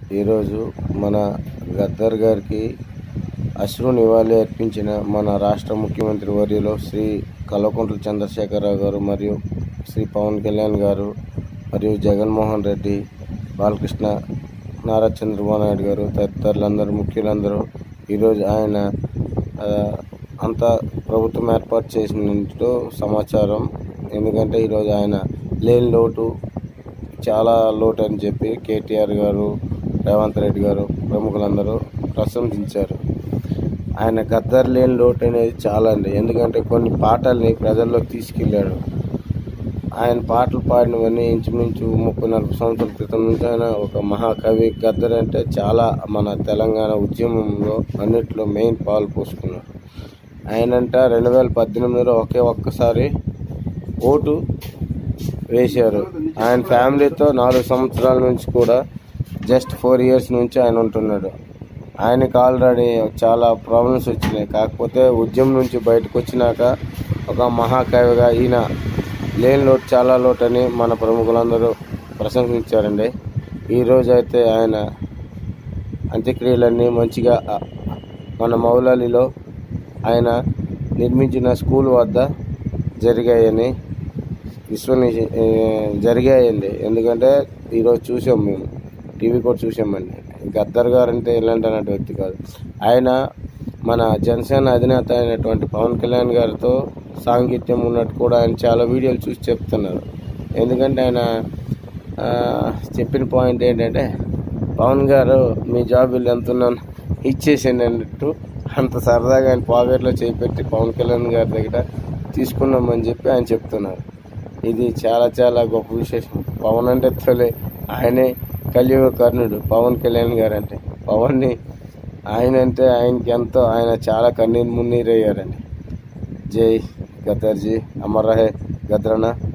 ఈరోజు మన గద్దర్ గారికి అశ్రు నివాళి అర్పించిన మన రాష్ట్ర ముఖ్యమంత్రి వర్యులు శ్రీ కల్వకుంట్ల చంద్రశేఖరరావు గారు మరియు శ్రీ పవన్ కళ్యాణ్ గారు మరియు జగన్మోహన్ రెడ్డి బాలకృష్ణ నారా చంద్రబాబు నాయుడు గారు తదితరులందరూ ముఖ్యులందరూ ఈరోజు ఆయన ఆ, అంతా ప్రభుత్వం ఏర్పాటు చేసినట్టు సమాచారం ఎందుకంటే ఈరోజు ఆయన లేని లోటు చాలా లోటు అని చెప్పి కేటీఆర్ గారు రేవంత్ రెడ్డి గారు ప్రముఖులందరూ ప్రశంసించారు ఆయన గద్దర్ లేని లోటు అనేది చాలా అండి ఎందుకంటే కొన్ని పాటల్ని ప్రజల్లోకి తీసుకెళ్ళాడు ఆయన పాటలు పాడినవన్నీ ఇంచుమించు ముప్పై నలభై సంవత్సరాల క్రితం నుంచి ఆయన ఒక మహాకవి గద్దర్ అంటే చాలా మన తెలంగాణ ఉద్యమంలో అన్నిట్లో మెయిన్ పాలు పోసుకున్నాడు ఆయనంట రెండు వేల పద్దెనిమిదిలో ఒకే ఒక్కసారి ఓటు వేశారు ఆయన ఫ్యామిలీతో నాలుగు సంవత్సరాల నుంచి కూడా జస్ట్ ఫోర్ ఇయర్స్ నుంచి ఆయన ఉంటున్నాడు ఆయనకి ఆల్రెడీ చాలా ప్రాబ్లమ్స్ వచ్చినాయి కాకపోతే ఉద్యమం నుంచి బయటకు వచ్చినాక ఒక మహాకవిగా ఈయన లేని లోటు చాలా లోటు అని మన ప్రముఖులందరూ ప్రశంసించారండి ఈరోజు అయితే ఆయన అంత్యక్రియలన్నీ మంచిగా ఆ, మన మౌలాలిలో ఆయన నిర్మించిన స్కూల్ వద్ద జరిగాయని విశ్వని ఏ, జరిగాయండి ఎందుకంటే ఈరోజు చూసాం మేము టీవీ కూడా చూసామండి గద్దర్ గారు అంటే ఇలాంటి అన్నట్టు వ్యక్తి కాదు ఆయన మన జనసేన అధినేత అయినటువంటి పవన్ కళ్యాణ్ గారితో సాంగిత్యం ఉన్నట్టు కూడా ఆయన చాలా వీడియోలు చూసి చెప్తున్నారు ఎందుకంటే ఆయన ఆ, చెప్పిన పాయింట్ ఏంటంటే పవన్ గారు మీ జాబ్ వీళ్ళు ఎంత ఉన్నాను ఇచ్చేసిండి అన్నట్టు అంత సరదాగా ఆయన పాకెట్లో చేపెట్టి పవన్ కళ్యాణ్ గారి దగ్గర తీసుకున్నామని చెప్పి ఆయన చెప్తున్నారు ఇది చాలా చాలా గొప్ప విశేషం పవన్ అంటే తొలి ఆయనే కలియుగ కర్ణుడు పవన్ కళ్యాణ్ గారు అంటే పవన్ని ఆయన అంటే ఆయనకి ఎంతో ఆయన చాలా కన్నీరు మున్నీరయ్యారండి జై గద్దర్జీ అమర్ రహే గద్రనా